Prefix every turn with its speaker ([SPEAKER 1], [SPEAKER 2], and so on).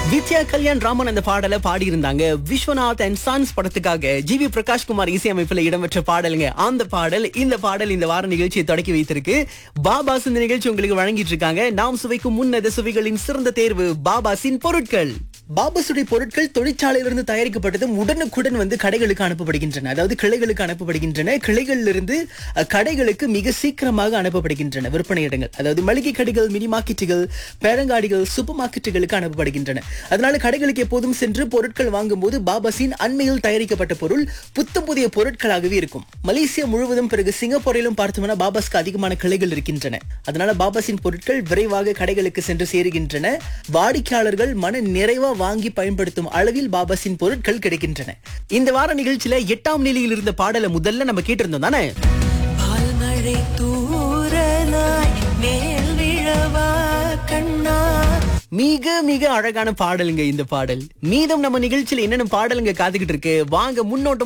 [SPEAKER 1] வித்யா கல்யாண் ராமன் அந்த பாடலை பாடியிருந்தாங்க விஸ்வநாத் அண்ட் சன்ஸ் படத்துக்காக ஜி வி பிரகாஷ் குமார் இசையமைப்புல இடம்பெற்ற பாடலுங்க அந்த பாடல் இந்த பாடல் இந்த வார நிகழ்ச்சியை தொடக்கி வைத்திருக்கு பாபாஸ் இந்த நிகழ்ச்சி உங்களுக்கு வழங்கிட்டு இருக்காங்க நாம் சுவைக்கும் முன்னத சுவைகளின் சிறந்த தேர்வு பாபாஸின் பொருட்கள் பாபாசுடைய பொருட்கள் தொழிற்சாலையிலிருந்து தயாரிக்கப்பட்டதும் உடனுக்குடன் வந்து கடைகளுக்கு அனுப்பப்படுகின்றன அதாவது கிளைகளுக்கு அனுப்பப்படுகின்றன கிளைகளிலிருந்து அஹ், கடைகளுக்கு மிக சீக்கிரமாக அனுப்பப்படுகின்றன விற்பனை இடங்கள் அதாவது மளிகை கடைகள் மினி மார்க்கெட்டுகள் பேரங்காடிகள் சூப்பர் மார்க்கெட்டுகளுக்கு அனுப்பப்படுகின்றன அதனால கடைகளுக்கு எப்போதும் சென்று பொருட்கள் வாங்கும்போது பாபாசின் அண்மையில் தயாரிக்கப்பட்ட பொருள் புத்தம் புதிய பொருட்களாகவே இருக்கும் மலேசியா முழுவதும் பிறகு சிங்கப்பூரிலும் பார்த்தோம்னா பாபாஸ்க்கு அதிகமான கிளைகள் இருக்கின்றன அதனால பாபாசின் பொருட்கள் விரைவாக கடைகளுக்கு சென்று சேருகின்றன வாடிக்கையாளர்கள் மன நிறைவா வாங்கி பயன்படுத்தும் அளவில் பாபாசின் பொருட்கள் கிடைக்கின்றன இந்த வார நிகழ்ச்சியில எட்டாம் நிலையில் இருந்த பாடலை முதல்ல நம்ம கேட்டிருந்தோம் தானே
[SPEAKER 2] பால்மழை தூறலாய் மேல் விழவா கண்ணா
[SPEAKER 1] மிக மிக அழகான பாடலுங்க இந்த பாடல் மீதம் நம்ம நிகழ்ச்சியில என்னென்ன பாடலுங்க காத்துக்கிட்டு இருக்கு வாங்க முன்னோட்டம்